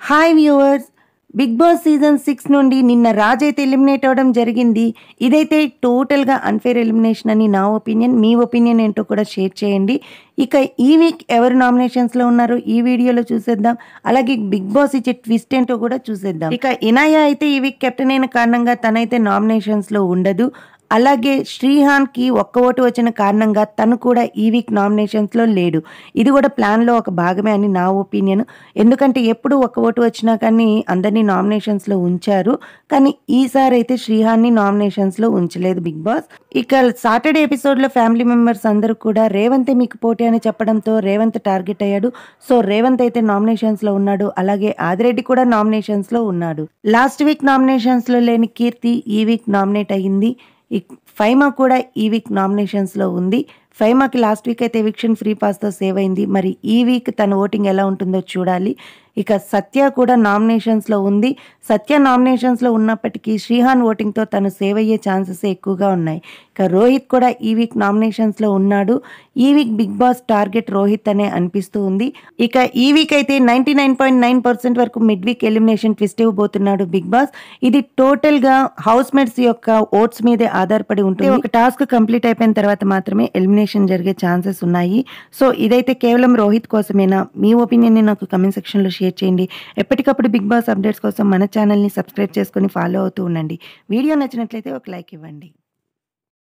hi viewers big boss season six నుండి నిన్న రాజ్ అయితే ఎలిమినేట్ అవ్వడం జరిగింది ఇదైతే టోటల్గా అన్ఫేర్ ఎలిమినేషన్ అని నా ఒపీనియన్ మీ ఒపీనియన్ ఏంటో కూడా షేర్ చేయండి ఇక ఈ వీక్ ఎవరు నామినేషన్స్లో ఉన్నారో ఈ వీడియోలో చూసేద్దాం అలాగే బిగ్ బాస్ ఇచ్చే ట్విస్ట్ ఏంటో కూడా చూసేద్దాం ఇక ఇనాయ అయితే ఈ వీక్ కెప్టెన్ అయిన కారణంగా తనైతే నామినేషన్స్లో ఉండదు అలాగే శ్రీహాన్కి ఒక్క ఓటు వచ్చిన కారణంగా తను కూడా ఈ వీక్ నామినేషన్స్లో లేడు ఇది కూడా ప్లాన్లో ఒక భాగమే అని నా ఒపీనియన్ ఎందుకంటే ఎప్పుడు ఒక్క ఓటు వచ్చినా కానీ అందరినీ నామినేషన్స్లో ఉంచారు కానీ ఈసారి అయితే శ్రీహాన్ని నామినేషన్స్లో ఉంచలేదు బిగ్ బాస్ ఇక సాటర్డే ఎపిసోడ్లో ఫ్యామిలీ మెంబర్స్ అందరూ కూడా రేవంతే మీకు పోటీ అని చెప్పడంతో రేవంత్ టార్గెట్ అయ్యాడు సో రేవంత్ అయితే నామినేషన్స్లో ఉన్నాడు అలాగే ఆదిరెడ్డి కూడా నామినేషన్స్లో ఉన్నాడు లాస్ట్ వీక్ నామినేషన్స్లో లేని కీర్తి ఈ వీక్ నామినేట్ అయ్యింది ఈ ఫైమా కూడా ఈ వీక్ నామినేషన్స్లో ఉంది ఫైమాకి లాస్ట్ వీక్ అయితే ఎవిక్షన్ ఫ్రీ పాస్తో సేవ్ అయింది మరి ఈ వీక్ తన ఓటింగ్ ఎలా ఉంటుందో చూడాలి ఇక సత్య కూడా నామినేషన్స్లో ఉంది సత్య నామినేషన్స్లో ఉన్నప్పటికీ శ్రీహాన్ ఓటింగ్తో తను సేవ్ అయ్యే ఛాన్సెస్ ఎక్కువగా ఉన్నాయి ఇక రోహిత్ కూడా ఈ వీక్ నామినేషన్స్లో ఉన్నాడు ఈ week big boss target Rohit అనే అనిపిస్తూ ఉంది ఇక ఈ వీక్ అయితే ninety nine point nine percent వరకు మిడ్ వీక్ ఎలిమినేషన్ ట్విస్ట్ ఇవ్వబోతున్నాడు బిగ్ బాస్ ఇది టోటల్గా హౌస్ మేట్స్ యొక్క ఓట్స్ మీదే ఆధారపడి ఉంటుంది ఒక టాస్క్ కంప్లీట్ అయిపోయిన తర్వాత మాత్రమే ఎలిమినేషన్ జరిగే ఛాన్సెస్ ఉన్నాయి సో ఇదైతే కేవలం రోహిత్ కోసమేనా మీ ఒపీనియన్ని నాకు కమెంట్ సెక్షన్లో షేర్ చేయండి ఎప్పటికప్పుడు బిగ్ బాస్ అప్డేట్స్ కోసం మన ఛానల్ని సబ్స్క్రైబ్ చేసుకొని ఫాలో అవుతూ ఉండండి వీడియో నచ్చినట్లయితే ఒక లైక్ ఇవ్వండి